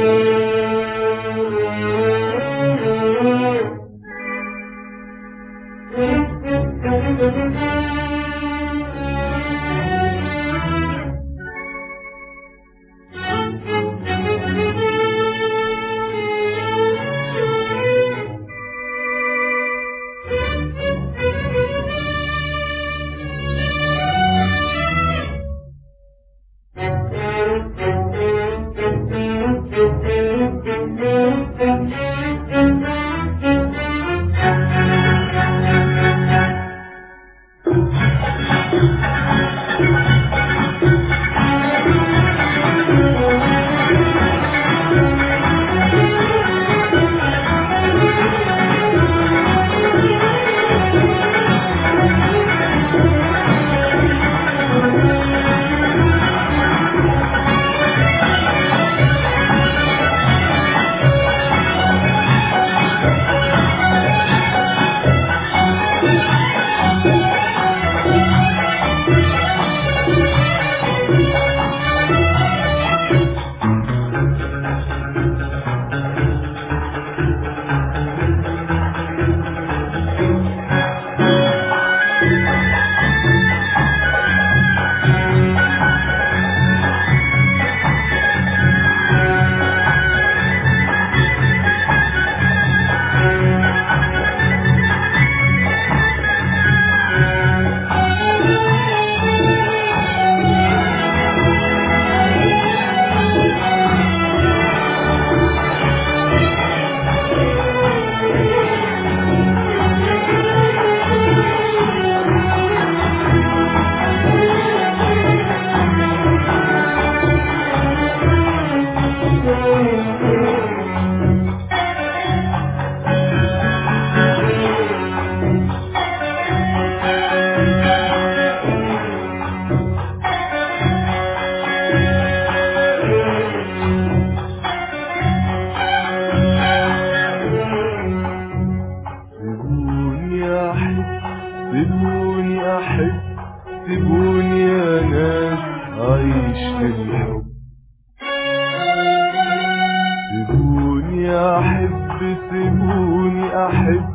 سيبوني أحب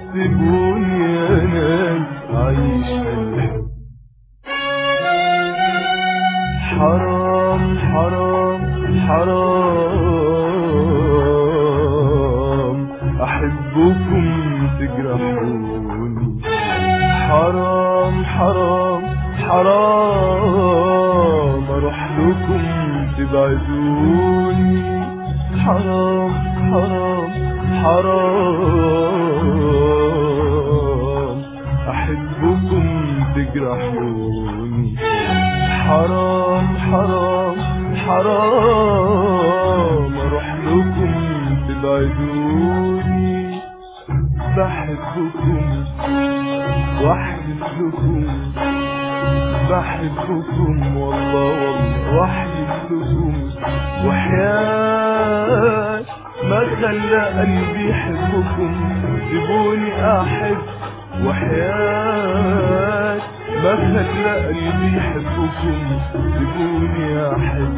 سيبوني أنا أعيش الحب حرام حرام حرام أحبكم تجرحوني حرام حرام حرام أروح لكم تبعدوني حرام حرام حرام أحبكم تجرحوني حرام حرام حرام أروح لكم تبعدوني بحبكم واحلف لكم بحبكم والله والله واحلف لكم وحياة ما خلى قلبي يحبكم سيبوني احب وحياة ما خلى قلبي يحبكم سيبوني احب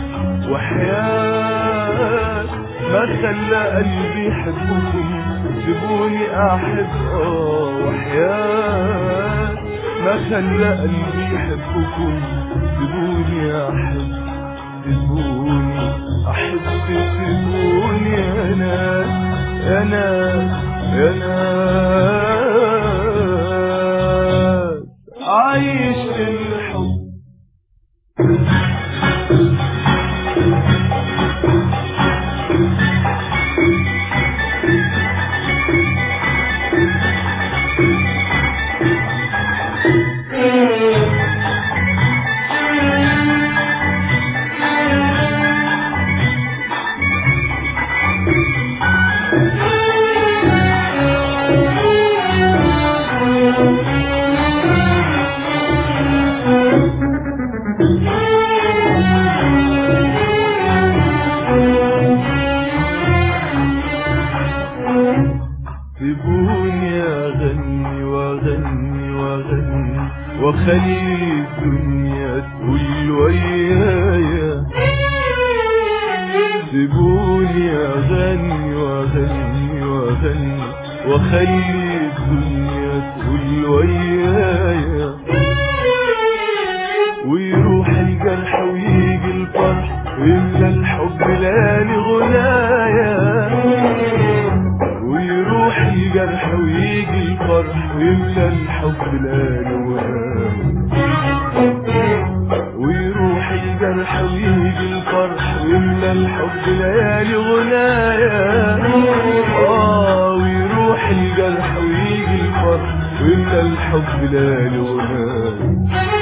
وحياة ما خلى قلبي يحبكم سيبوني احب اه وحياة ما خلى قلبي يحبكم سيبوني احب سيبوني احب سيبوني انا انا انا عايش الحب سيبوني اغني واغني واغني واخلي الدنيا تقول ويايا سيبوني اغني واغني واغني واخلي الدنيا تقول ويايا ويروح الجرح ويجي الفرح ويملى الحب لاني غنايا ويروح الجرح ويجي الفرح ويملى الحب لاني غنايا ويروح الجرح ويجي الفرح ويملى الحب ليالي غنايا اه ويروح الجرح ويجي الفرح ويملى الحب ليالي غنايا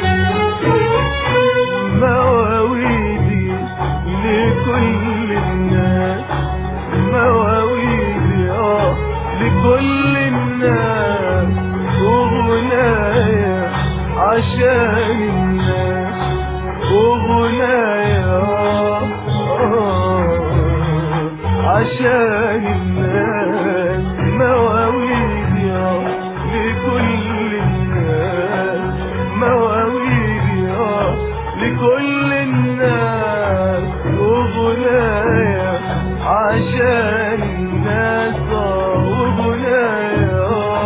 مواويلي لكل الناس مواويلي اه لكل الناس وغنايا عشان الناس وغنايا آه عشان الناس مواويلي آه لكل الناس مواويلي آه لكل الناس وغنايا عشان الناس آه وغنايا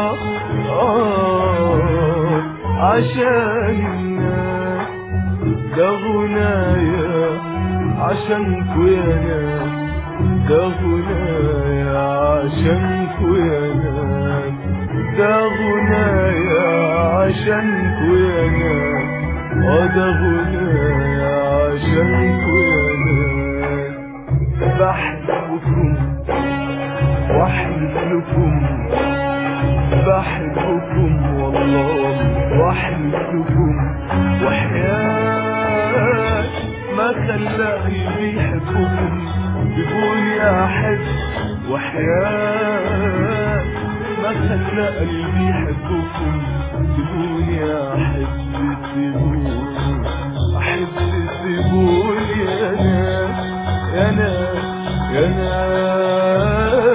آه عشان الناس ده غنايا عشانكو يا ناس ده غنايا عشانكو يا ناس ده غنايا عشانكو يا ناس اه ده غنايا عشانكو يا ناس بحبكم واحلف لكم بحبكم والله واحلف لكم وحياة ما خلى قلبي يحبكم سيبوني احب وحياة ما خلى قلبي يحبكم سيبوني احب سيبوني احب سيبوني يا ناس يا ناس يا ناس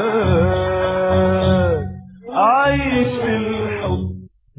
عايش في الحب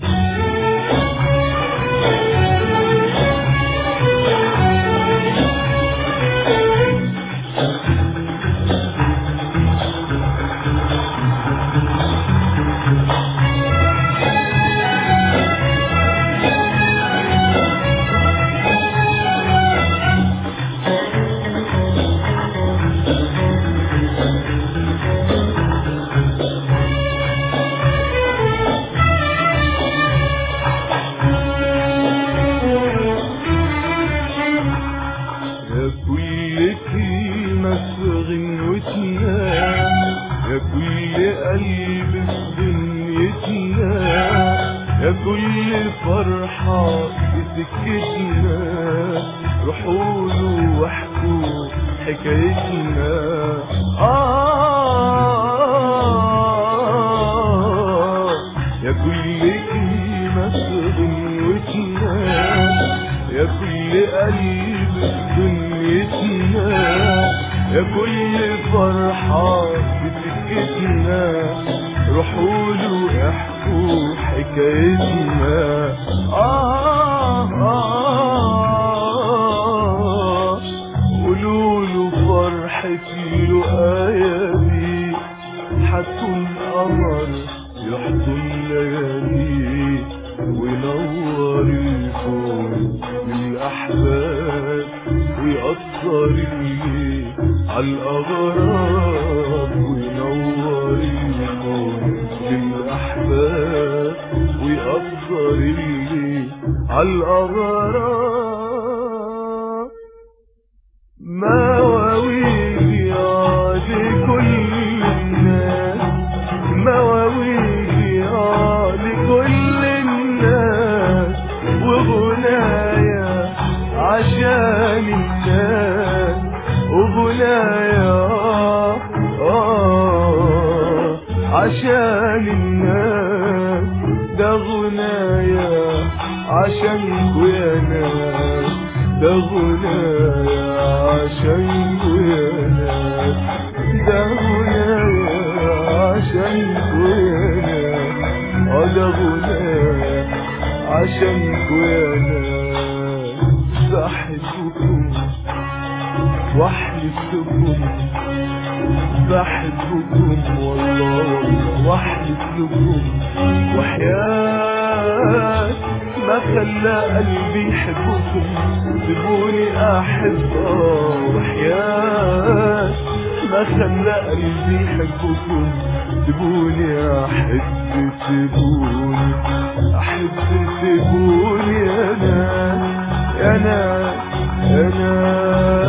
يا كل كلمة في غنوتنا يا كل قلب في دنيتنا يا كل فرحة في سكتنا روحوا واحكوا حكايتنا آه يا كل كلمة في غنوتنا يا كل قلب في دنيتنا يا كل فرحة في سكتنا روحوا له احكوا حكايتنا آه آه قولوا له فرحتي له آياتي حتكون قمر يحضن ليالي وينور الكون للأحباب ويأثر الليل عالأغراب وينور الكون للأحباب ويأثر الليل عالأغراب مواويل يا لكل الناس مواويل يا لكل الناس وغنايا عشان الناس وغنايا آه عشان الناس ده غنايا عشانكو يا ناس ده غنايا عشانكو يا ناس ده غنايا عشانكو يا ناس اه ده غنايا عشانكو يا ناس بحبكم واحلف السكون بحبكم والله واحلف لكم وحياة ما خلى قلبي يحبكم سيبوني احب آه، وحياة ما خلى قلبي يحبكم سيبوني احب سيبوني احب سيبوني يا ناس يا ناس يا ناس